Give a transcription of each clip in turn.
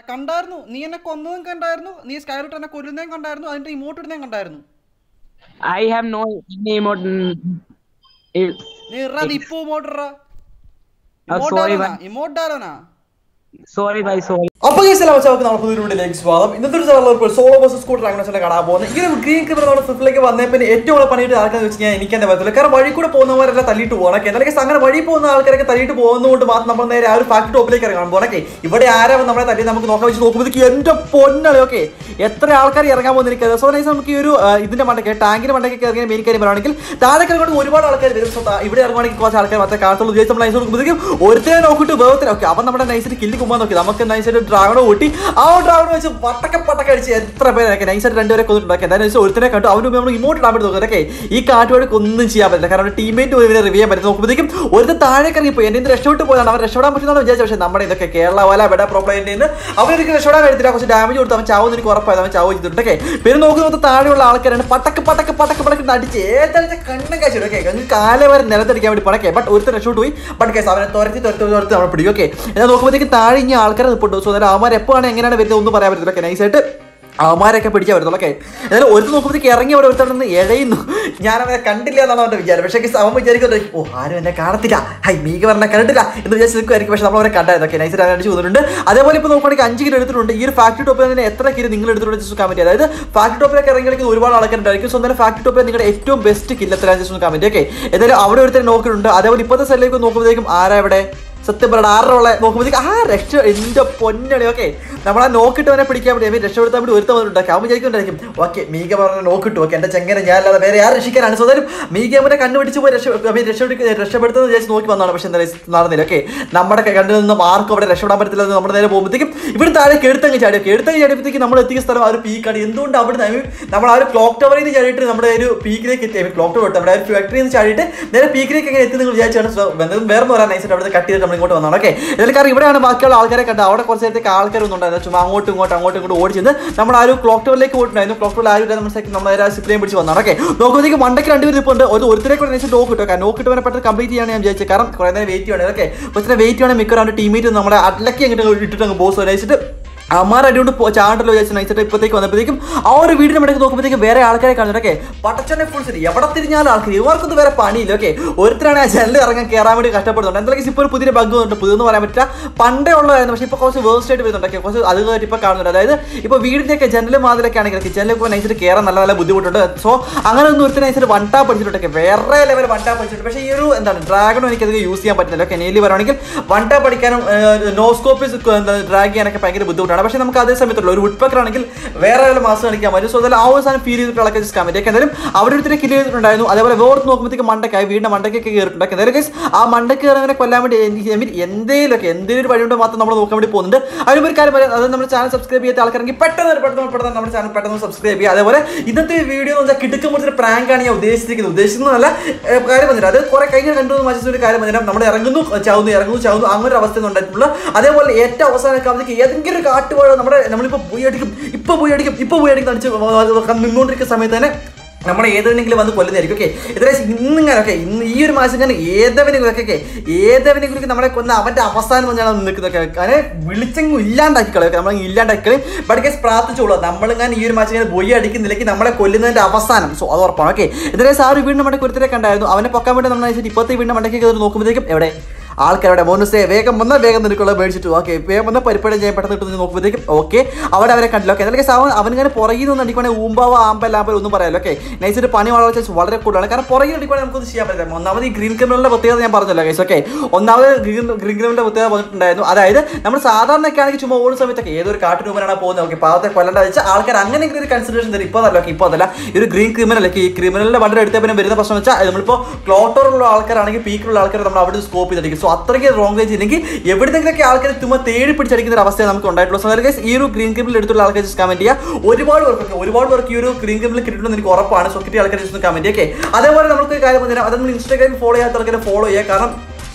കണ്ടായിരുന്നു നീ എന്നെ കൊന്നതും കണ്ടായിരുന്നു നീ സ്കൈലോട്ട് എന്നെ കൊല്ലുന്നതും കണ്ടായിരുന്നു അതിന്റെ ഇമോട്ട് ഇടുന്നതും കണ്ടായിരുന്നു I have no any emote. It, നീ ഇറാ നീ ഇപ്പൊ ഇമോട്ട് ഇറാ ആ, ഇമോട്ട് sorry, ആലോനാ bye. ഇമോട്ട് ആലോനാ sorry, bye, sorry. അപ്പൊ ഈ സ്ഥലം നമുക്ക് നമ്മുടെ പുതിയ വീഡിയോയിലേക്ക് സ്വാഗതം ഇന്നത്തെ ഒരു ചാനൽ സോളോ ബസ് സ്കൂട്ടർ ഡ്രാഗൺസിനെ കാണാൻ പോകുന്നത് ഈ ഒരു ഗ്രീൻ ക്രിമർ നമ്മുടെ ഫിഫ്റ്റിലേക്ക് വന്നേ പിന്നെ ഏറ്റവും കൂടുതൽ പണിയിട്ട് ആൾക്കാർ വെച്ച് കഴിഞ്ഞാൽ എനിക്ക് തന്നെ പറ്റില്ല കാരണം വഴി കൂടെ പോകുന്നവരെല്ലാം തള്ളിയിട്ട് പോകണം എന്നാൽ അങ്ങനെ വഴി പോകുന്ന ആൾക്കാരൊക്കെ തള്ളിയിട്ട് പോകുന്നതുകൊണ്ട് മാത്രം നമ്മൾ നേരെ ആ ഒരു ഫാക്ടറി ടോപ്പിലേക്ക് ഇറങ്ങാൻ പോകണേ ഇവിടെ ആരാ വന്ന് നമ്മളെ തല്ലി നമുക്ക് നോക്കാൻ വെച്ച് നോക്കുമ്പോഴത്തേക്ക് എന്റെ പൊന്നളി ഓക്കെ എത്ര ആൾക്കാർ ഇറങ്ങാൻ പോകുന്ന എനിക്ക് സോ നൈസ് നമുക്ക് ഈ ഒരു ആ, ഇതിന്റെ മണ്ടയ്ക്ക് ടാങ്കിന്റെ മണ്ടയ്ക്ക് ഇറങ്ങിയ മെയിൻ കാര്യം പറയുകയാണെങ്കിൽ താഴെ കിടക്കൊണ്ട് ഒരുപാട് ആൾക്കാർ വരും സോ ഇവിടെ ഇറങ്ങുവാണെങ്കിൽ കുറച്ച് ആൾക്കാർ മാത്രമേ കാണത്തുള്ളൂ ഉദ്ദേശിച്ച് നമ്മൾ നൈസ് നോക്കുമ്പോഴത്തേക്കും ഒരുത്തരെ നോക്കിയിട്ട് വേഗത്തിൽ ഓക്കെ അപ്പം നമ്മുടെ നൈസിന് കില്ലി കുമ്പാൻ നോക്കി നമുക്ക് നൈസായിട്ട് ഡ്രാഗണോ കൂട്ടി ആ ഡ്രാഗണോ വെച്ച് പട്ടക്ക പട്ടക്ക അടിച്ച് എത്ര പേരൊക്കെ നൈസായിട്ട് രണ്ടുപേരെ കൊന്നിട്ടുണ്ടാക്കി എന്താണെന്ന് വെച്ചാൽ ഒരുത്തനെ കണ്ടു അവന് മുമ്പ് നമ്മൾ ഇമോട്ട് ഇടാൻ വേണ്ടി നോക്കുന്നത് ഓക്കെ ഈ കാട്ടുവഴിക്ക് ഒന്നും ചെയ്യാൻ പറ്റില്ല കാരണം ടീമേറ്റ് പോയി ഇവരെ റിവ്യൂ ചെയ്യാൻ പറ്റും നോക്കുമ്പോഴത്തേക്കും ഒരുത്തൻ താഴേക്ക് ഇറങ്ങിപ്പോയി എന്നെ ഇന്ന് രക്ഷപ്പെട്ട് പോയതാണ് അവൻ രക്ഷപ്പെടാൻ പറ്റുന്നതാണ് വിചാരിച്ചു പക്ഷേ നമ്മുടെ ഇതൊക്കെ കേരള വല ബെഡ പ്രോബ്ലം നിന്ന് അവർക്ക് രക്ഷപ്പെടാൻ കഴിയത്തില്ല കുറച്ച് ഡാമേജ് കൊടുത്ത് അവൻ ചാവുന്ന എനിക്ക് ഉറപ്പായത് അവൻ ചാവ് ചെയ്തിട്ടുണ്ട് ഓക്കെ പിന്നെ നോക്കുന്നത് താഴെയുള്ള ആൾക്കാരാണ് പട്ടക്ക് പട്ടക്ക് പട്ടക്ക് പടക്ക് അടിച്ച് ഏതാഴ്ച കണ്ണും കാശിടും ഓക്കെ അങ്ങ് കാലം വരെ നിലത്തടിക്കാൻ വേണ്ടി പണക്കെ ബട്ട് ഒരുത്തൻ രക്ഷപ്പെട്ട് പോയി ബട്ട് കേസ് അവനെ തുരത്തി തുരത്തി തുരത്തി നമ്മൾ പിടിക്കും ഓക്കെ എന്നാൽ നോക്കുമ്പോഴത്തേക്ക് താഴെ ഇനി ആൾക്കാരെ നിൽപ്പുണ്ട് സോ അതായത് അവന്മാർ എപ്പോഴാണ് എങ്ങനെയാണ് വരുന്നത് ഒന്നും പറയാൻ പറ്റില്ല ഓക്കെ നൈസായിട്ട് അവന്മാരൊക്കെ പിടിക്കാൻ പറ്റത്തുള്ളൂ ഓക്കെ എന്നാലും ഒരു നോക്കുമ്പോഴത്തേക്ക് ഇറങ്ങി അവിടെ ഒരുത്തവിടെ നിന്ന് ഇഴയുന്നു ഞാൻ അവനെ കണ്ടില്ല എന്നാണ് അവൻ്റെ വിചാരം പക്ഷേ guys, അവൻ വിചാരിക്കുന്നത് ഓ ആരും എന്നെ കാണത്തില്ല ഹൈ മീക പറഞ്ഞ കണ്ടിട്ടില്ല എന്ന് വിചാരിച്ച് നിൽക്കുമായിരിക്കും പക്ഷേ നമ്മൾ അവരെ കണ്ടായിരുന്നു ഓക്കെ നൈസ് അടിച്ച് പോകുന്നുണ്ട് അതേപോലെ ഇപ്പോൾ നോക്കുകയാണെങ്കിൽ അഞ്ച് കിലോ എടുത്തിട്ടുണ്ട് ഈ ഒരു ഫാക്ടറി ടോപ്പിൽ തന്നെ എത്ര കിലോ നിങ്ങൾ എടുത്തിട്ടുണ്ട് ജസ്റ്റ് കമന്റ് അതായത് ഫാക്ടറി ടോപ്പിലൊക്കെ ഇറങ്ങി കളിക്കുന്ന ഒരുപാട് ആൾക്കാരുണ്ടായിരിക്കും സോ എന്തായാലും ഫാക്ടറി ടോപ്പിൽ നിങ്ങളുടെ ഏറ്റവും ബെസ്റ്റ് കില്ല എത്ര ജസ്റ്റ് കമന്റ് ഓക്കെ എന്തായാലും അവിടെ ഒരുത്തരം നോക്കിയിട്ടുണ്ട് അതേപോലെ ഇപ്പോഴത്തെ സൈഡിലേക്ക് നോക്കുമ്പോഴത്തേക്കും ആരാ ഇവിടെ സത്യം പറയണ ആരുടെ ഉള്ള നോക്കുമ്പോഴത്തേക്ക് ആ രക്ഷ എന്റെ പൊന്നണി ഓക്കെ നമ്മളെ നോക്കിട്ടവനെ പിടിക്കാൻ വേണ്ടി അവൻ രക്ഷപ്പെടുത്താൻ വേണ്ടി ഒരുത്തം വന്നിട്ടുണ്ടാക്കി അവൻ വിചാരിക്കുന്നുണ്ടായിരിക്കും ഓക്കെ മീക പറഞ്ഞ നോക്കിട്ടു ഓക്കെ എന്റെ ചെങ്ങനെ ഞാൻ അല്ലാതെ വേറെ ആരും രക്ഷിക്കാനാണ് സോ എന്തായാലും മീക അവനെ കണ്ടുപിടിച്ച് പോയി രക്ഷ അവൻ രക്ഷപ്പെടുക്ക രക്ഷപ്പെടുത്തുന്ന വിചാരിച്ച് നോക്കി വന്നതാണ് പക്ഷെ എന്താ നടന്നില്ല ഓക്കെ നമ്മുടെ കണ്ടു നിന്ന് മാർക്കും അവിടെ രക്ഷപ്പെടാൻ പറ്റത്തില്ല എന്ന് നമ്മുടെ നേരെ പോകുമ്പോഴത്തേക്കും ഇവിടെ താഴെ കേടുത്തങ്ങ് ചാടി കേടുത്തങ്ങ് ചാടിയപ്പോഴത്തേക്ക് നമ്മൾ എത്തിയ സ്ഥലം ആ ഒരു പീക്കാണ് എന്തുകൊണ്ട് അവിടെ നിന്ന് നമ്മൾ ആ ഒരു ക്ലോക്ക് ടവറിൽ നിന്ന് ചാടിയിട്ട് നമ്മുടെ ഒരു പീക്കിലേക്ക് എത്തി ക്ലോക്ക് ടവർ നമ്മുടെ ഒരു ഫാക്ടറിയിൽ നിന്ന് ചാടിയിട്ട് നേരെ പീക്കിലേക്ക് എങ്ങനെ എത്തി നിങ്ങൾ വിചാരിച്ചാണ് so എന്തായാലും വേറെ പറയാൻ നൈസായിട്ട് അവിടെ കട്ട് ചെയ്തിട്ട് നമ്മൾ ഇങ്ങോട്ട് വന്നതാണ് ഓക്കെ ഇതിൽ കാരണം ഇവിടെയാണ് ബാക്കിയുള്ള ആൾക്കാരെ കണ്ടത് അവിടെ കുറച്ച് നേരത്തേക്ക് ആൾക്കാരൊന്നും ഉണ്ടായിരുന്നു ചുമ്മാ അങ്ങോട്ടും ഇങ്ങോട്ടും അങ്ങോട്ടും ഇങ്ങോട്ടും ഓടിച്ചെന്ന് നമ്മൾ ആ ഒരു ക്ലോക്ക് ടവറിലേക്ക് പോയിട്ടുണ്ടായിരുന്നു ക്ലോക്ക് ടവറിൽ ആരും നമ്മൾ സെക്കൻഡ് നമ്മൾ നേരെ സിപ്ലയും പിടിച്ച് വന്നതാണ് ഓക്കെ നോക്കുമ്പോഴത്തേക്ക് മണ്ടയ്ക്ക് രണ്ടുപേരും ഇപ്പോൾ ഉണ്ട് ഒരു ഒരുത്തരെ കൂടെ നൈസ് നോക്ക് കിട്ടും കാരണം നോക്ക് കിട്ടുവാൻ പെട്ടെന്ന് കംപ്ലീറ്റ് ചെയ്യാൻ ഞാൻ വിചാരിച്ചത് കാരണം കുറേ നേരം വെയിറ്റ് ചെയ്യണം ഓക്കെ കുറച്ച് വെയിറ്റ് ചെയ്യണം മിക്കവാറും ടീമേറ്റ് നമ്മളെ അടലക്കി അങ്ങോട്ട് ഇട്ടിട്ട് അങ്ങ് ബോസ് നയിച്ചിട്ട് അമ്മാർ അടികൊണ്ട് ചാണ്ടല്ലോ വിചാരിച്ചു നയിച്ചിട്ട് ഇപ്പോഴത്തേക്ക് വന്നപ്പോഴത്തേക്കും ആ ഒരു വീടിന്റെ മടക്ക് നോക്കുമ്പോഴത്തേക്കും വേറെ ആൾക്കാരെ കാണുന്നുണ്ട് ഓക്കെ പടച്ചനെ ഫുൾ ശരി എവിടെ തിരിഞ്ഞാലും ആൾക്കാർ ഇവർക്കൊന്നും വേറെ പണിയില്ല ഓക്കെ ഒരുത്തരാണ് ആ ജനലിൽ ഇറങ്ങാൻ കയറാൻ വേണ്ടി കഷ്ടപ്പെടുന്നുണ്ട് എന്തായാലും ഇപ്പോൾ ഒരു പുതിയ ബഗ് വന്നിട്ട് പുതിയൊന്നും പറയാൻ പറ്റില്ല പണ്ടേ ഉള്ളതായിരുന്നു പക്ഷേ ഇപ്പോൾ കുറച്ച് വേഴ്സ്റ്റ് ആയിട്ട് വരുന്നുണ്ട് okay, കുറച്ച് അത് കഴിഞ്ഞിട്ട് ഇപ്പോൾ കാണുന്നുണ്ട് അതായത് ഇപ്പോൾ വീടിൻ്റെയൊക്കെ ജനൽ മാതിലൊക്കെ ആണെങ്കിൽ കിച്ചണിലേക്ക് നൈസിട്ട് കയറാൻ നല്ല നല്ല ബുദ്ധിമുട്ടുണ്ട് സോ അങ്ങനെ ഒന്നും ഒരുത്തരം നൈസിട്ട് വൺ ടാപ്പ് പഠിച്ചിട്ടൊക്കെ വേറെ ലെവൽ വൺ ടാപ്പ് പഠിച്ചിട്ടുണ്ട് പക്ഷേ ഈ ഒരു എന്താണ് ഡ്രാഗണും എനിക്കത് യൂസ് ചെയ്യാൻ പറ്റുന്നില്ല ഓക്കെ നെയിൽ പറയുകയാണെങ്കിൽ വൺ ടാപ്പ് പഠിക്കാനും നോസ്കോപ്പിസ് ഡ്രാഗ് ചെയ്യാനൊക്കെ ഭയങ്കര ബുദ്ധിമുട്ടാണ് പക്ഷേ നമുക്ക് അതേ സമയത്തുള്ള ഒരു വുഡ് ആണെങ്കിൽ വേറെ ഒരു മാസം കളിക്കാൻ പറ്റും സോ അതെല്ലാം ആ ഒരു സാധനം ഫീൽ ചെയ്തിട്ട് ഇളക്കി ജസ്റ്റ് കമന്റ് എന്തായാലും അവിടെ ഒരുത്തിനെ കില്ല് ചെയ്തിട്ടുണ്ടായിരുന്നു അതേപോലെ വേർത്ത് നോക്കുമ്പോഴത്തേക്ക് മണ്ടക്കായി വീടിന്റെ മണ്ടക്കൊക്കെ കയറിയിട്ടുണ്ട് എന്തായാലും guys, ആ മണ്ടക്ക് കയറുന്നവനെ കൊല്ലാൻ വേണ്ടി ഐ മീൻ എന്തേലൊക്കെ എന്തെങ്കിലും ഒരു വഴിയുണ്ട് മാത്രം നമ്മൾ നോക്കാൻ വേണ്ടി പോകുന്നുണ്ട് അതിന് ഒരു കാര്യം പറയാം അത് നമ്മുടെ ചാനൽ സബ്സ്ക്രൈബ് ചെയ്യാത്ത ആൾക്കാരെങ്കിൽ പെട്ടെന്ന് പെട്ടെന്ന് പെട്ടെന്ന് നമ്മുടെ ചാനൽ പെട്ടെന്ന് സബ്സ്ക്രൈബ് ചെയ്യുക അതേപോലെ ഇന്നത്തെ വീഡിയോ എന്ന് വെച്ചാൽ കിടക്കുമ്പോൾ ഒരു പ്രാങ്കാണ് ഞാൻ ഉദ്ദേശിച്ചിരിക്കുന്നത് ഉദ്ദേശിക്കുന്നതല്ല ഏ, കാര്യം പറഞ്ഞില്ല അത് കുറെ കഴിഞ്ഞ രണ്ടു മൂന്ന് മാസത്തെ ഒരു കാര്യം പറഞ്ഞാൽ നമ്മൾ ഇറങ്ങുന്നു ചാവുന്നു ഇറങ്ങുന്നു ചാവുന്നു അങ്ങനെ ഒരു അവസ്ഥ ഉണ്ടായിട്ടുള്ള അതേപോലെ ഏറ്റവും അവസാനമൊക്കെ അവർക്ക് ഏതെങ്കിലും ഒരു കാട്ടുവാഴ നമ്മുടെ നമ്മളിപ്പോൾ പോയി അടിക്കും ഇപ്പോൾ പോയി അടിക്കും ഇപ്പോൾ പോയി അടിക്കും അടിച്ച് നിന്നുകൊണ്ടിരിക്കുന്ന സമയത്ത് തന്നെ നമ്മളെ ഏതെങ്കിലും വന്ന് കൊല്ലുന്നതായിരിക്കും ഓക്കെ ഏകദേശം ഇന്നിങ്ങനെ ഓക്കെ ഇന്ന് ഈ ഒരു മാസം ഞാൻ ഏതവനെങ്കിലും ഒക്കെ ഏതവനെങ്കിലും നമ്മളെ കൊന്ന അവന്റെ അവസാനം വന്നാണ് നിൽക്കുന്നതൊക്കെ അങ്ങനെ വിളിച്ചെങ്കിൽ ഇല്ലാണ്ടാക്കി കളയൊക്കെ നമ്മൾ ഇല്ലാണ്ടാക്കി കളയും ബട്ട് കേസ് പ്രാർത്ഥിച്ചോളൂ നമ്മളിങ്ങനെ ഈ ഒരു മാസം ഇങ്ങനെ ബൊയ്യ അടിക്കുന്നില്ലെങ്കിൽ നമ്മളെ കൊല്ലുന്നതിന്റെ അവസാനം സോ അത് ഉറപ്പാണ് ഓക്കെ ഇതിലെ സാറ് വീടിന്റെ മണ്ടയ്ക്ക് ഒരുത്തരെ കണ്ടായിരുന്നു അവനെ പൊക്കാൻ വേണ്ടി നമ്മൾ ഇപ്പോഴത്തെ വീടിന്റെ മണ്ടയ്ക്ക് കയറി നോക്കുമ്പോഴത്തേക്കും എവിടെ ആൾക്കാരുടെ മോനുസേ വേഗം വന്നാൽ വേഗം നിനക്കുള്ള മേടിച്ചിട്ട് ഓക്കെ വേഗം വന്നാൽ പരിപാടി ചെയ്യാൻ പെട്ടെന്ന് കിട്ടുന്ന നോക്കുമ്പോഴത്തേക്കും ഓക്കെ അവിടെ അവരെ കണ്ടില്ല ഓക്കെ എന്തൊക്കെ അവൻ അവനിങ്ങനെ പുറകിൽ നിന്ന് അടിക്കുവാണെങ്കിൽ ഊമ്പാവോ ആമ്പൽ ആമ്പൽ ഒന്നും പറയാമല്ലോ ഓക്കെ നൈസിട്ട് പണി വളരെ ചാൻസ് വളരെ കൂടുതലാണ് കാരണം പുറകിൽ അടിക്കുവാണെങ്കിൽ നമുക്കൊന്നും ചെയ്യാൻ പറ്റില്ല ഒന്നാമത് ഈ ഗ്രീൻ ക്രിമിനലിന്റെ പ്രത്യേകത ഞാൻ പറഞ്ഞല്ലോ ഗൈസ് ഓക്കെ ഒന്നാമത് ഗ്രീൻ ഗ്രീൻ ക്രിമിനലിന്റെ പ്രത്യേകത പറഞ്ഞിട്ടുണ്ടായിരുന്നു അതായത് നമ്മൾ സാധാരണയൊക്കെ ആണെങ്കിൽ ചുമ്മാ ഓടുന്ന സമയത്തൊക്കെ ഏതൊരു കാട്ടുരൂപനാണ് പോകുന്നത് ഓക്കെ പാവത്തെ കൊല്ലണ്ട വെച്ചാൽ ആൾക്കാർ അങ്ങനെ ഒരു കൺസിഡറേഷൻ തരും ഇപ്പോൾ അതല്ല ഓക്കെ ഇപ്പോൾ അതല്ല ഈ ഒരു ഗ്രീൻ ക്രിമിനൽ ഈ ക്രിമിനലിന്റെ വളരെ എടുത്ത പിന്നെ വരുന്ന പ്രശ്നം വെച്ചാൽ നമ്മളിപ്പോൾ ക്ലോട്ടറുള്ള ആൾക്കാരാണെങ്കിൽ പീക്കിലുള്ള ആൾക്കാർ നമ്മൾ അവിടെ സ്കോപ്പ് ചെയ്തിരിക്കും സോ അത്രയ്ക്ക് റോങ് റേഞ്ച് ഇല്ലെങ്കിൽ എവിടെന്നെങ്കിലൊക്കെ ആൾക്കാർ ചുമ്മാ തേടി പിടിച്ചടിക്കുന്ന ഒരു അവസ്ഥ നമുക്ക് ഉണ്ടായിട്ടുള്ളൂ സോ guys, ഈ ഒരു ഗ്രീൻ ക്രിമിൽ എടുത്തുള്ള ആൾക്കാർ ജസ്റ്റ് കമന്റ് ചെയ്യുക ഒരുപാട് പേർക്ക് ഒരുപാട് പേർക്ക് ഈ ഒരു ഗ്രീൻ ക്രിമിൽ കിട്ടുമെന്ന് എനിക്ക് ഉറപ്പാണ് സോ കിട്ടിയ ആൾക്കാർ ജസ്റ്റ് കമന്റ് ഒക്കെ അതേപോലെ നമുക്ക് ഒരു കാര്യം പറഞ്ഞാൽ അത് നമ്മൾ ഇൻസ്റ്റാഗ്രാമിൽ ഫോളോ ചെയ്യാത്ത ആൾക്കാരെ ഫോളോ ചെയ്യുക കാരണം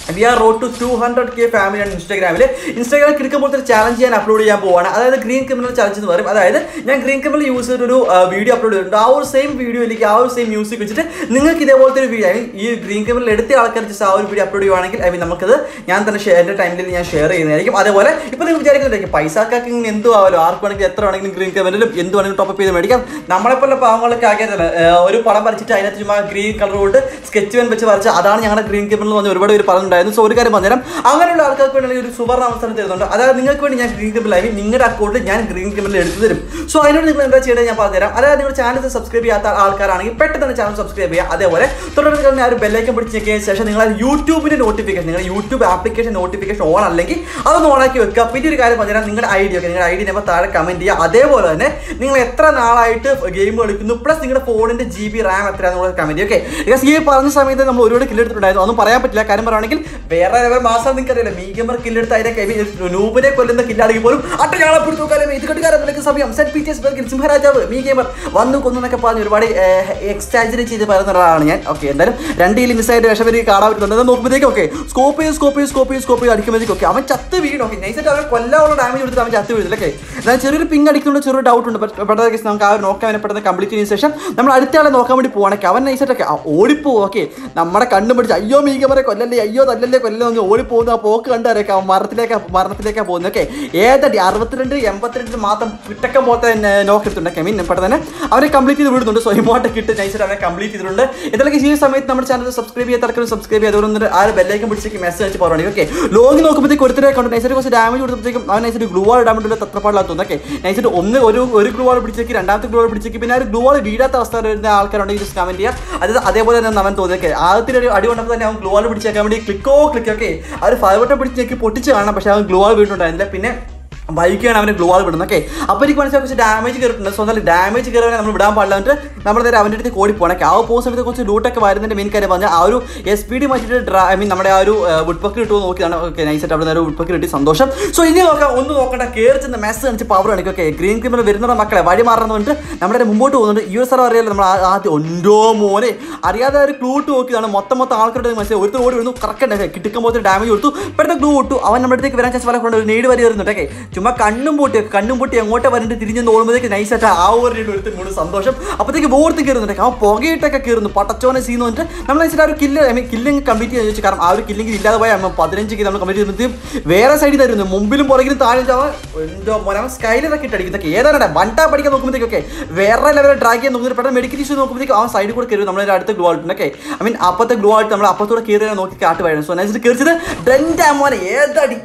we are road to two hundred K ഫാമിലിയാണ് ഇൻസ്റ്റാഗ്രാമിൽ ഇൻസ്റ്റാഗ്രാം കിടക്കുമ്പോൾ ചാലഞ്ച് ഞാൻ അപ്ലോഡ് ചെയ്യാൻ പോവാണ് അതായത് ഗ്രീൻ ക്രിമിനൽ ചാലഞ്ച് എന്ന് പറയും അതായത് ഞാൻ ഗ്രീൻ ക്രിമിനൽ യൂസ് ചെയ്തൊരു വീഡിയോ അപ്ലോഡ് ചെയ്തിട്ടുണ്ട് ആ ഒരു സെയിം വീഡിയോയിലേക്ക് ആ ഒരു സെയിം മ്യൂസിക് വെച്ചിട്ട് നിങ്ങൾക്ക് ഇതേപോലത്തെ ഒരു വീഡിയോ ഈ ഗ്രീൻ ക്രിമിനൽ എടുത്ത ആൾക്കാർ ജസ്റ്റ് ആ ഒരു വീഡിയോ അപ്ലോഡ് ചെയ്യുവാണെങ്കിൽ ഐ മീൻ നമുക്കത് ഞാൻ തന്നെ ഷെയർ എൻ്റെ ടൈമിൽ ഞാൻ ഷെയർ ചെയ്യുന്നതായിരിക്കും അതേപോലെ ഇപ്പോൾ നിങ്ങൾ വിചാരിക്കുന്നുണ്ടായിരിക്കും പൈസക്കാർക്ക് ഇങ്ങനെ എന്തു ആവാലോ ആർക്ക് വേണമെങ്കിലും എത്ര വേണമെങ്കിലും ഗ്രീൻ ക്രിമിനലും എന്ത് വേണമെങ്കിലും ടോപ്പ് ചെയ്ത് മേടിക്കാം നമ്മളെപ്പോലെ പാവങ്ങളൊക്കെ ആക്കിയതല്ല ഒരു പടം വരച്ചിട്ട് അതിനകത്ത് ചുമ്മാ ഗ്രീൻ കളർ കൊണ്ട് സ്കെച്ച് പെൻ വെച്ച് വരച്ച് അതാണ് ഞങ്ങളുടെ ഗ്രീൻ ക്രിമിനൽ എന്ന് പറഞ്ഞ് ഒരുപാട് പേര് പറഞ്ഞിട്ടുണ്ടായിരുന്നു സോ ഒരു കാര്യം പറഞ്ഞുതരാം അങ്ങനെയുള്ള ആൾക്കാർക്ക് വേണ്ടി ഒരു സുവർണ അവസരം തരുന്നുണ്ട് അതായത് നിങ്ങൾക്ക് വേണ്ടി ഞാൻ ഗ്രീൻ ക്രിമിനൽ ആയി നിങ്ങളുടെ അക്കൗണ്ടിൽ ഞാൻ ഗ്രീൻ ക്രിമിനൽ എടുത്തു തരും സോ അതിനോട് നിങ്ങൾ എന്താ ചെയ്യേണ്ടത് ഞാൻ പറഞ്ഞുതരാം അതായത് നിങ്ങൾ ചാനൽ സബ്സ്ക്രൈബ് ചെയ്യാത്ത ആൾക്കാരാണെങ്കിൽ പെട്ടെന്ന് തന്നെ ചാനൽ സബ്സ്ക്രൈബ് ചെയ്യുക അതേപോലെ തുടർന്ന് തന്നെ ആ ഒരു ബെല്ലൈക്കൻ പിടിച്ച് ഞെക്കിയതിന് ശേഷം നിങ്ങൾ ആ യൂട്യൂബിന്റെ നോട്ടിഫിക്കേഷൻ നിങ്ങളുടെ യൂട്യൂബ് ആപ്ലിക്കേഷൻ നോട്ടിഫിക്കേഷൻ ഓൺ അല്ലെങ്കിൽ അതൊന്ന് ഓൺ ആക്കി വെക്കുക പിന്നെ ഒരു കാര്യം പറഞ്ഞുതരാം നിങ്ങളുടെ ഐ ഡി ഒക്കെ നിങ്ങളുടെ ഐ ഡി നമ്പർ താഴെ കമന്റ് ചെയ്യുക അതേപോലെ തന്നെ നിങ്ങൾ എത്ര നാളായിട്ട് ഗെയിം കളിക്കുന്നു പ്ലസ് നിങ്ങളുടെ ഫോണിന്റെ ജി ബി റാം എത്രയാണെന്നുള്ള കമന്റ് ഓക്കെ ബിക്കോസ് ഈ പറഞ്ഞ സമയത്ത് നമ്മൾ ഒരുപാട് കില്ലെടുത്തിട്ടുണ്ടായിരുന്നു ഒന്നും പറയാൻ പറ്റില്ല കാര്യം പറയുകയാണെങ്കിൽ വേറെ വേറെ മാസം നിങ്ങൾക്ക് അറിയില്ല മീഗമർ കില്ലെടുത്ത് അതിന്റെ നൂബിനെ കൊല്ലുന്ന കില്ലാണെങ്കിൽ പോലും അട്ടയാളെ പിടിച്ചോക്കാലും ഇത് കെട്ടുകാരൻ സമയം സെറ്റ് പി ടി എസ് സിംഹരാജാവ് മീ ഗെയിമർ വന്നു കൊന്നു എന്നൊക്കെ പറഞ്ഞ് ഒരുപാട് എക്സ്റ്റാജറേറ്റ് ചെയ്ത് പറയുന്ന ഒരാളാണ് ഞാൻ ഓക്കെ എന്തായാലും രണ്ട് കിലി മിസ്സായിട്ട് വിഷം വരെ കാണാൻ പറ്റുന്നുണ്ട് അത് നോക്കുമ്പോഴത്തേക്കും ഓക്കെ സ്കോപ്പ് ചെയ്ത് സ്കോപ്പ് ചെയ്ത് സ്കോപ്പ് ചെയ്ത് സ്കോപ്പ് ചെയ്ത് അടിക്കുമ്പോഴത്തേക്കും ഓക്കെ അവൻ ചത്ത് വീണു ഓക്കെ നൈസായിട്ട് അവൻ കൊല്ലാനുള്ള ഡാമേജ് കൊടുത്തിട്ട് അവൻ ചത്ത് വീഴുന്നില്ല ഓക്കെ എന്നാൽ ചെറിയൊരു പിങ് അടിക്കുന്ന ചെറിയൊരു ഡൗട്ട് ഉണ്ട് പെട്ടെന്ന് കേസ് നമുക്ക് ആ ഒരു നോക്കാൻ അവനെ പെട്ടെന്ന് കംപ്ലീറ്റ് ചെയ്തതിന് ശേഷം നമ്മൾ അടുത്ത ആളെ നോക്കാൻ വേണ്ടി പോകണമെങ്കിൽ അവൻ നൈസായിട്ടൊക്കെ ഓടിപ്പോവും ഓക്കെ നമ്മുടെ കണ്ണും പിടിച്ച് അയ്യോ മീഗമറെ കൊല്ലല്ലേ അയ്യോ തല്ലല്ലേ കൊല്ലല്ലേ എന്ന് ഓടിപ്പോകുന്ന ആ പോക്ക് കണ്ടവരൊക്കെ അവൻ മരണത്തിലേക്ക് മരണത്തിലേക്കാണ് പോകുന്നത് ഓക്കെ ഏതടി അറുപത്തിരണ്ട് എൺപത്തിരണ്ട് മാത്രം പിട്ടക്കം പോലത്തെ നോക്കിയിട്ടുണ്ട് ഐ മീൻ പെട്ടെന്ന് തന്നെ അവരെ കംപ്ലീറ്റ് ചെയ്ത് വിടുന്നുണ്ട് സോ ഇമോട്ടൊക്കെ ഇട്ട് നൈസായിട്ട് അവരെ കംപ്ലീറ്റ് ചെയ്തിട്ടുണ്ട് ഇതിലൊക്കെ ഈ സമയത്ത് നമ്മുടെ ചാനൽ സബ്സ്ക്രൈബ് ചെയ്യാത്ത ആൾക്കാരും സബ്സ്ക്രൈബ് ചെയ്ത് അതുകൊണ്ട് ആ ഒരു ബെല്ലൈക്കൻ പിടിച്ചേക്ക് മെസ്സേജ് അയച്ച് പറയുകയാണെങ്കിൽ ഓക്കെ ലോഗിൽ നോക്കുമ്പോഴത്തേക്ക് ഒരുത്തരെ കണ്ടു നൈസായിട്ട് കുറച്ച് ഡാമേജ് കൊടുത്തപ്പോഴത്തേക്കും അവൻ നൈസായിട്ട് ഗ്ലൂ വാൾ ഇടാൻ വേണ്ടി തത്രപ്പാടില്ലാത്ത തോന്നുന്നു ഓക്കെ നൈസായിട്ട് ഒന്ന് ഒരു ഒരു ഗ്ലൂ വാൾ പിടിച്ചേക്ക് രണ്ടാമത്തെ ഗ്ലൂ വാൾ പിടിച്ചേക്ക് പിന്നെ ആ ഒരു ഗ്ലൂ വാൾ വീഴാത്ത അവസ്ഥ വരുന്ന ആൾക്കാരുണ്ടെങ്കിൽ ജസ്റ്റ് കമന്റ് ചെയ്യുക അത് അതേപോലെ തന്നെ അവൻ തോന്നിയൊക്കെ ആദ്യത്തെ ഒരു അടി കൊണ്ടപ്പോൾ തന്നെ അവൻ ഗ്ലൂ വാൾ പിടിച്ചേക്കാൻ വേണ്ടി ക്ലിക്കോ ക്ലിക്കോ ഒക്കെ ആ ഒരു ഫൈവ് വട്ടം പിടിച്ചേക്ക് പൊട്ടിച്ച് കാണാം പക്ഷേ അവൻ ഗ്ലൂ വാൾ വീണിട്ടുണ്ടായിരുന്നില്ല പിന്നെ ബൈക്കാണ് അവന് ഗ്ലൂ വാൾ വിടുന്നത് ഓക്കെ അപ്പോൾ എനിക്ക് മനസ്സിലായി കുറച്ച് ഡാമേജ് കയറിയിട്ടുണ്ട് സോ എന്നാൽ ഡാമേജ് കയറി നമ്മൾ വിടാൻ പാടില്ല എന്നിട്ട് നമ്മൾ നേരെ അവൻ്റെ അടുത്ത് ഓടി പോകണം ആ പോകുന്ന സമയത്ത് കുറച്ച് ലൂട്ടൊക്കെ വരുന്നതിൻ്റെ മെയിൻ കാര്യം പറഞ്ഞാൽ ആ ഒരു എസ് പി ഡി മാറ്റിയിട്ട് ഡ്രാ ഐ മീൻ നമ്മുടെ ആ ഒരു വുഡ് പക്ക് കിട്ടുമോ നോക്കിയാണ് ഓക്കെ നൈസായിട്ട് അവിടെ നേരെ വുഡ് പക്ക് കിട്ടി സന്തോഷം സോ ഇനി നോക്കാം ഒന്ന് നോക്കണ്ട കയറി ചെന്ന് മെസ്സ് കാണിച്ച് പവർ കാണിക്കും ഓക്കെ ഗ്രീൻ ക്രിമിനൽ വരുന്ന മക്കളെ വഴി മാറുന്ന പറഞ്ഞിട്ട് നമ്മുടെ മുമ്പോട്ട് പോകുന്നുണ്ട് ഈ ഒരു സ്ഥലം അറിയാലോ നമ്മൾ ആ- ആദ്യം ഒൻഡോ മോനെ അറിയാതെ ഒരു ക്ലൂട്ട് നോക്കിയതാണ് മൊത്തം മൊത്തം ആൾക്കാരുടെ മനസ്സിലായി ഒരുത്തർ ഓടി വരുന്നു കറക്റ്റ് കിട്ടുമ്പോൾ ഡാമേജ് കൊടുത്തു പെട്ടെന്ന് ഗ്ലൂ ഇട്ടു അവൻ നമ്മുടെ അടുത്തേക്ക് വരാൻ ചാൻസ് വളരെ കൊണ്ട് ഒരു നേട് വരെ വരുന്നുണ്ട് ഓക്കെ ചുമ്മാ കണ്ണും പൂട്ടി കണ്ണും പൂട്ടി എങ്ങോട്ട് വരണ്ട് തിരിഞ്ഞു ഓടുമ്പോഴത്തേക്ക് നൈസായിട്ട് ആ ഒരു രീതി എടുത്ത് മൂന്ന് സന്തോഷം അപ്പോഴത്തേക്ക് ബോർത്ത് കയറുന്നുണ്ട് അവൻ പുകയിട്ടൊക്കെ കയറുന്നു പട്ടച്ചോനെ സീന്ന് വന്നിട്ട് നമ്മൾ നൈസായിട്ട് ആ ഒരു kill I mean killing complete ചെയ്യാൻ ചോദിച്ചു കാരണം ആ ഒരു കില്ലിങ് ഇല്ലാതെ പോയാൽ നമ്മൾ പതിനഞ്ച് കിലോ നമ്മൾ കംപ്ലീറ്റ് ചെയ്യുമ്പോഴത്തേക്കും വേറെ സൈഡിൽ തരുന്നു മുമ്പിലും പുറകിലും താഴെ അവൻ എന്തോ മോനെ അവൻ സ്കൈലൊക്കെ ഇട്ടടിക്കുന്നൊക്കെ ഏതാണ് വണ്ടാ പഠിക്കാൻ നോക്കുമ്പോഴത്തേക്കൊക്കെ വേറെ ലെവലിൽ ഡ്രാഗ് ചെയ്യാൻ നോക്കുമ്പോൾ പെട്ടെന്ന് മെഡിക്കൽ ഇഷ്യൂ നോക്കുമ്പോഴത്തേക്ക് അവൻ സൈഡിൽ കൂടെ കയറി നമ്മുടെ അടുത്ത ഗ്ലൂ ആയിട്ട് ഓക്കെ ഐ മീൻ അപ്പത്തെ ഗ്ലൂ ആയിട്ട് നമ്മൾ അപ്പത്തൂടെ കയറി നോക്കി കാട്ട് പോയത് സോ നൈസിട്ട് കയറിച്ചത് ഡെൻ്റെ മോനെ ഏതടി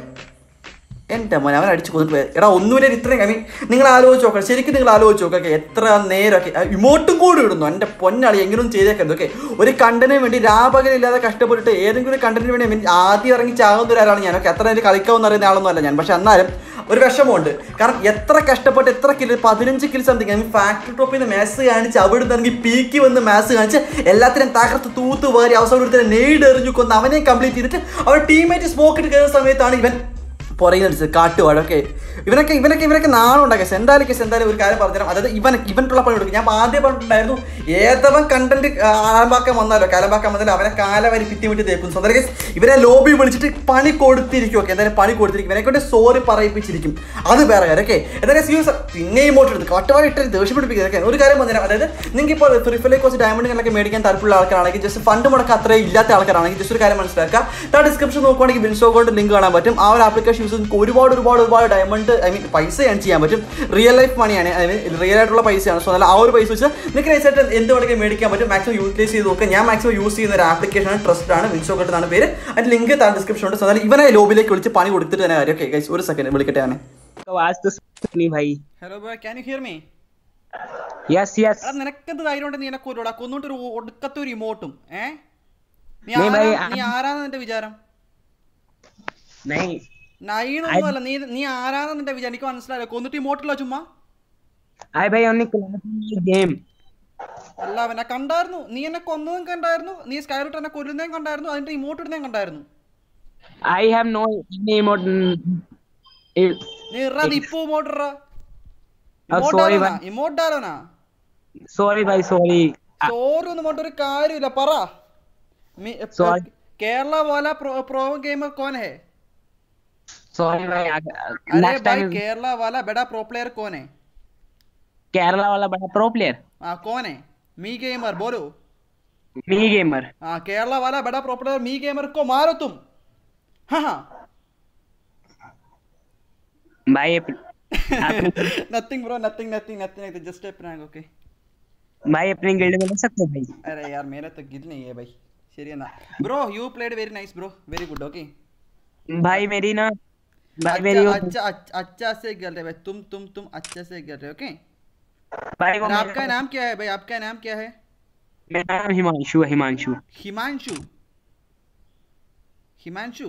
എൻ്റെ മോനെ അവൻ അടിച്ചു കൊന്നിട്ട് പോയത് എടാ ഒന്നുമില്ല ഇത്രയും ഐ മീൻ നിങ്ങൾ ആലോചിച്ച് നോക്കണം ശരിക്കും നിങ്ങൾ ആലോചിച്ച് നോക്കുക എത്ര നേരമൊക്കെ ഇമോട്ടും കൂടി ഇടുന്നു എൻ്റെ പൊന്നാളി എങ്ങനെയും ചെയ്തേക്കരുത് ഓക്കെ ഒരു കണ്ടന്റിന് വേണ്ടി രാപകലില്ലാതെ കഷ്ടപ്പെട്ടിട്ട് ഏതെങ്കിലും ഒരു കണ്ടന്റിന് വേണ്ടി I mean, ആദ്യം ഇറങ്ങി ചാകുന്ന ഒരാളാണ് ഞാൻ ഓക്കെ അത്ര നേരം കളിക്കാമെന്ന് അറിയുന്ന ആളൊന്നും അല്ല ഞാൻ പക്ഷെ എന്നാലും ഒരു വിഷമമുണ്ട് കാരണം എത്ര കഷ്ടപ്പെട്ട് എത്ര കില്ല് പതിനഞ്ച് kill something I mean factory ടോപ്പിൽ നിന്ന് മാസ് കാണിച്ച് അവിടെ നിന്ന് പീക്കി വന്ന് മാസ് കാണിച്ച് എല്ലാത്തിനും തകർത്ത് തൂത്ത് വേറി അവസരം എടുത്ത് നെയ്ഡ് എറിഞ്ഞു കൊന്ന് അവനെ കംപ്ലീറ്റ് ചെയ്തിട്ട് അവർ ടീമേറ്റ് സ്മോക്കിട്ട് കയറുന്ന സമയത്താണ് ഇവൻ പുറകിൽ അടിച്ചത് കാട്ടുവാഴ ഓക്കെ ഇവനൊക്കെ ഇവനൊക്കെ ഇവനൊക്കെ നാണം ഉണ്ടാക്കുക എന്തായാലും കേസ് എന്തായാലും ഒരു കാര്യം പറഞ്ഞുതരാം അതായത് ഇവൻ ഇവനുള്ള പണി കൊടുക്കും ഞാൻ ആദ്യം പറഞ്ഞിട്ടുണ്ടായിരുന്നു ഏതവൻ കണ്ടന്റ് ആലമ്പാക്കാൻ വന്നാലോ കാലമ്പാക്കാൻ വന്നാലോ അവനെ കാലവരി ഭിത്തി വിട്ട് തേക്കും സ്വന്തം കേസ് ഇവരെ ലോബി വിളിച്ചിട്ട് പണി കൊടുത്തിരിക്കും ഓക്കെ എന്തായാലും പണി കൊടുത്തിരിക്കും ഇവനെ കൊണ്ട് സോറി പറയിപ്പിച്ചിരിക്കും അത് വേറെ കാര്യം ഓക്കെ എന്തായാലും സീരിയസ് പിന്നെ ഇമോട്ട് എടുത്ത് കട്ടവാടി ഇട്ട് ദേഷ്യം പിടിപ്പിക്കുക ഓക്കെ ഒരു കാര്യം പറഞ്ഞുതരാം അതായത് നിങ്ങൾക്ക് ഇപ്പോൾ ഫ്രീഫിലെ കുറച്ച് ഡയമണ്ടുകളൊക്കെ മേടിക്കാൻ താല്പര്യമുള്ള ആൾക്കാരാണെങ്കിൽ ജസ്റ്റ് ഫണ്ട് മുടക്കം അത്രയും ഇല്ലാത്ത ആൾക്കാരാണെങ്കിൽ ജസ്റ്റ് ഒരു കാര്യം മനസ്സിലാക്കുക ആ ഡിസ്ക്രിപ്ഷൻ നോക്കുവാണെങ്കിൽ ബിൻസോ ഗോൾഡ് ലിങ്ക് കാണാൻ പറ്റും ആ ഒരു ആപ്ലിക്കേഷൻ യൂസ് ചെയ്ത് ഒരുപാട് ഒരുപാട് ഒരുപാട് ഡയമണ്ട് ഐ മീൻ പൈസ ഏൺ ചെയ്യാൻ പറ്റും റിയൽ ലൈഫ് മണിയാണ് ഐ മീൻ റിയൽ ആയിട്ടുള്ള പൈസയാണ് സോ എന്നാൽ ആ ഒരു പൈസ വെച്ച് നിങ്ങൾക്ക് നൈസായിട്ട് എന്ത് വേണമെങ്കിലും മേടിക്കാൻ പറ്റും മാക്സിമം യൂട്ടിലൈസ് ചെയ്ത് നോക്കുക ഞാൻ മാക്സിമം യൂസ് ചെയ്യുന്ന ഒരു ആപ്ലിക്കേഷനാണ് ട്രസ്റ്റ് ആണ് വിൻസോ ഗോൾഡ് എന്നാണ് പേര് അതിന്റെ ലിങ്ക് താഴെ ഡിസ്ക്രിപ്ഷൻ ഉണ്ട് സോ എന്നാൽ ഇവനെ ലോബിലേക്ക് വിളിച്ച് പണി കൊടുത്തിട്ട് തന്നെ കാര്യം ഓക്കെ ഗൈസ് ഒരു സെക്കൻഡ് വിളിക്കട്ടെ ഞാൻ आवाज तो सुनी भाई hello boy can you hear me yes yes എടാ നിനക്കെന്ത് ധൈര്യം ഉണ്ട് നീ എന്നെ കൊല്ലൂടാ കൊന്നിട്ട് ഒരു ഒടുക്കത്തെ ഒരു ഇമോട്ടും ഏ നീ നീ ആരാ ഭയ് നീ ആരാന്ന് നിന്റെ വിചാരം नहीं നൈനൊന്നും അല്ല നീ നീ ആരാന്ന് നിന്റെ വിചാരം എനിക്ക് മനസ്സിലായില്ല കൊന്നിട്ട് ഇമോട്ടില്ല ചുമ്മാ आई भाई ओनली क्लास गेम അല്ല അവനെ കണ്ടായിരുന്നു നീ എന്നെ കൊന്നതും കണ്ടായിരുന്നു നീ സ്കൈറൂട്ട് എന്നെ കൊല്ലുന്നതും കണ്ടായിരുന്നു അതിന്റെ ഇമോട്ട് ഇടുന്നതും കണ്ടായിരുന്നു I have no name or നീ ഇറാ നീ ഇപ്പൊ ഇമോട്ട് ഇറാ ആ, ഇമോട്ട് sorry, ആരോനാ man. ഇമോട്ട് ആരോനാ सॉरी भाई सॉरी സോറി ഒന്നും പറഞ്ഞിട്ട് ഒരു കാര്യമില്ല പറ Sorry. केरला वाला प्रो प्रो गेमर कौन है सॉरी भाई अरे नेक्स्ट भाई टाइम केरला वाला बड़ा प्रो प्लेयर कौन है केरला वाला बड़ा प्रो प्लेयर हाँ कौन है मी गेमर बोलो मी गेमर हाँ केरला वाला बड़ा प्रो प्लेयर मी गेमर को मारो तुम हाँ हाँ भाई अप- अपनी nothing bro nothing nothing nothing just a prank okay भाई अपनी गिल्ड में ले सकते हो भाई अरे यार मेरा तो गिल नहीं है भाई ശരിയെന്നാ bro you played very nice bro very good okay भाई मेरी ना भाई मेरी अच्छा वो- अच्छा अच्छा अच्छा से खेल रहे भाई तुम तुम तुम अच्छे से खेल रहे ओके भाई वो और आपका मेरा- नाम क्या है भाई आपका नाम क्या है मेरा नाम हिमांशु है हिमांशु हिमांशु हिमांशु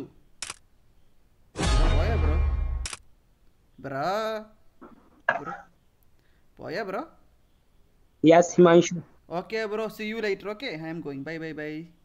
പോയ ബ്രോ ബ്രോ ബ്രോ പോയ bro yes Himanshu Okay, bro. See you later. Okay, I am going. Bye, bye, bye.